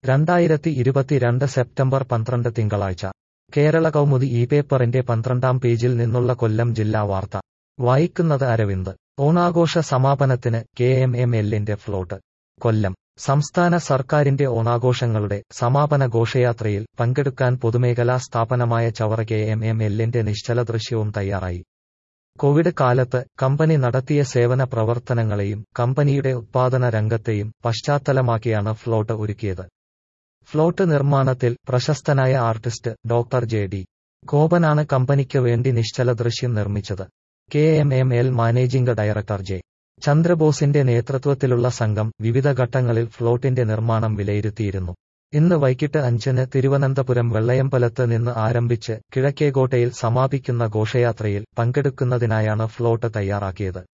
രണ്ടായിരത്തി ഇരുപത്തിരണ്ട് സെപ്റ്റംബർ പന്ത്രണ്ട് തിങ്കളാഴ്ച കേരള കൗമുദി ഈ പേപ്പറിന്റെ പന്ത്രണ്ടാം പേജിൽ നിന്നുള്ള കൊല്ലം ജില്ലാ വാർത്ത വായിക്കുന്നത് അരവിന്ദ് ഓണാഘോഷ സമാപനത്തിന് കെ എം എം എല്ലിന്റെ ഫ്ലോട്ട് കൊല്ലം സംസ്ഥാന സർക്കാരിന്റെ ഓണാഘോഷങ്ങളുടെ സമാപന ഘോഷയാത്രയിൽ പങ്കെടുക്കാൻ പൊതുമേഖലാ സ്ഥാപനമായ ചവറ കെ എം എം എല്ലിന്റെ നിശ്ചല ദൃശ്യവും തയ്യാറായി കോവിഡ് കാലത്ത് കമ്പനി നടത്തിയ സേവന പ്രവർത്തനങ്ങളെയും കമ്പനിയുടെ ഉത്പാദന രംഗത്തെയും പശ്ചാത്തലമാക്കിയാണ് ഫ്ലോട്ട് ഒരുക്കിയത് ഫ്ലോട്ട് നിർമ്മാണത്തിൽ പ്രശസ്തനായ ആർട്ടിസ്റ്റ് ഡോക്ടർ ജെ ഡി ഗോപനാണ് കമ്പനിക്ക് വേണ്ടി നിശ്ചല ദൃശ്യം നിർമ്മിച്ചത് K M M L managing director J ചന്ദ്രബോസിന്റെ നേതൃത്വത്തിലുള്ള സംഘം വിവിധ ഘട്ടങ്ങളിൽ ഫ്ലോട്ടിന്റെ നിർമ്മാണം വിലയിരുത്തിയിരുന്നു ഇന്ന് വൈകിട്ട് അഞ്ചിന് തിരുവനന്തപുരം വെള്ളയമ്പലത്ത് നിന്ന് ആരംഭിച്ച് കിഴക്കേകോട്ടയിൽ സമാപിക്കുന്ന ഘോഷയാത്രയിൽ പങ്കെടുക്കുന്നതിനായാണ് ഫ്ലോട്ട് തയ്യാറാക്കിയത്